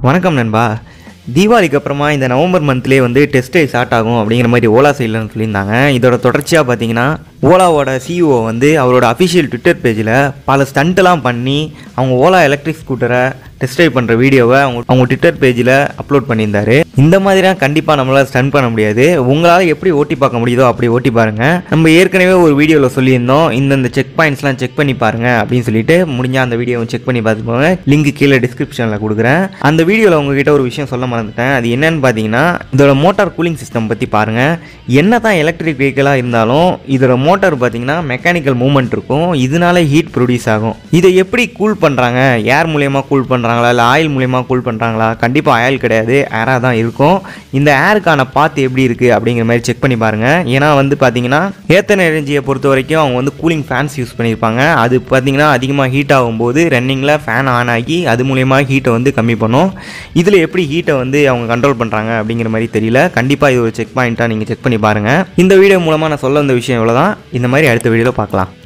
வணக்கம் நண்பா தீபாவளிக்கு அப்புறமா இந்த நவம்பர் மந்த்லேயே வந்து டெஸ்ட் ஸ்டார்ட் ஆகும் அப்படிங்கிற மாதிரி ஓலா சைடில் சொல்லியிருந்தாங்க இதோட தொடர்ச்சியாக பார்த்தீங்கன்னா ஓலாவோட சிஇஓ வந்து அவரோட அஃபிஷியல் ட்விட்டர் பேஜில் பல ஸ்டண்ட்டெல்லாம் பண்ணி அவங்க ஓலா எலக்ட்ரிக் ஸ்கூட்டரை டெஸ்ட் ட்ரைவ் பண்ணுற வீடியோவை அவங்க அவங்க ட்விட்டர் பேஜில் அப்லோட் பண்ணியிருந்தாரு இந்த மாதிரிலாம் கண்டிப்பாக நம்மளால் ஸ்டன் பண்ண முடியாது உங்களால் எப்படி ஓட்டி பார்க்க முடியுதோ அப்படி ஓட்டி பாருங்கள் நம்ம ஏற்கனவே ஒரு வீடியோவில் சொல்லியிருந்தோம் இந்தந்த செக் பாயிண்ட்ஸ்லாம் செக் பண்ணி பாருங்க அப்படின்னு சொல்லிட்டு முடிஞ்சால் அந்த வீடியோவை செக் பண்ணி பார்த்துக்கோங்க லிங்க் கீழே டிஸ்கிரிப்ஷனில் கொடுக்குறேன் அந்த வீடியோவில் உங்ககிட்ட ஒரு விஷயம் சொல்ல மறந்துட்டேன் அது என்னன்னு பார்த்தீங்கன்னா இதோட மோட்டார் கூலிங் சிஸ்டம் பற்றி பாருங்கள் என்ன தான் எலக்ட்ரிக் வெஹிக்கிளாக இருந்தாலும் இதோட மோட்டார் பார்த்தீங்கன்னா மெக்கானிக்கல் மூவ்மெண்ட் இருக்கும் இதனால ஹீட் ப்ரொடியூஸ் ஆகும் இதை எப்படி கூல் பண்ணுறாங்க ஏர் மூலியமாக கூல் பண்ணுறாங்களா இல்லை ஆயில் மூலியமாக கூல் பண்ணுறாங்களா கண்டிப்பாக ஆயில் கிடையாது ஏராக தான் இருக்கும் இந்த ஏருக்கான பாத்து எப்படி இருக்குது அப்படிங்கிற மாதிரி செக் பண்ணி பாருங்கள் ஏன்னா வந்து பார்த்தீங்கன்னா ஏத்தன் எனர்ஜியை பொறுத்த வரைக்கும் அவங்க வந்து கூலிங் ஃபேன்ஸ் யூஸ் பண்ணியிருப்பாங்க அது பார்த்தீங்கன்னா அதிகமாக ஹீட் ஆகும்போது ரன்னிங்கில் ஃபேன் ஆன் ஆகி அது மூலியமாக ஹீட்டை வந்து கம்மி பண்ணும் இதில் எப்படி ஹீட்டை வந்து அவங்க கண்ட்ரோல் பண்ணுறாங்க அப்படிங்கிற மாதிரி தெரியல கண்டிப்பாக இது ஒரு செக் பாயிண்ட்டாக நீங்கள் செக் பண்ணி பாருங்கள் இந்த வீடியோ மூலமாக நான் சொல்ல வந்த விஷயம் இவ்வளோ தான் இந்த மாதிரி அடுத்த வீடியோவில் பார்க்கலாம்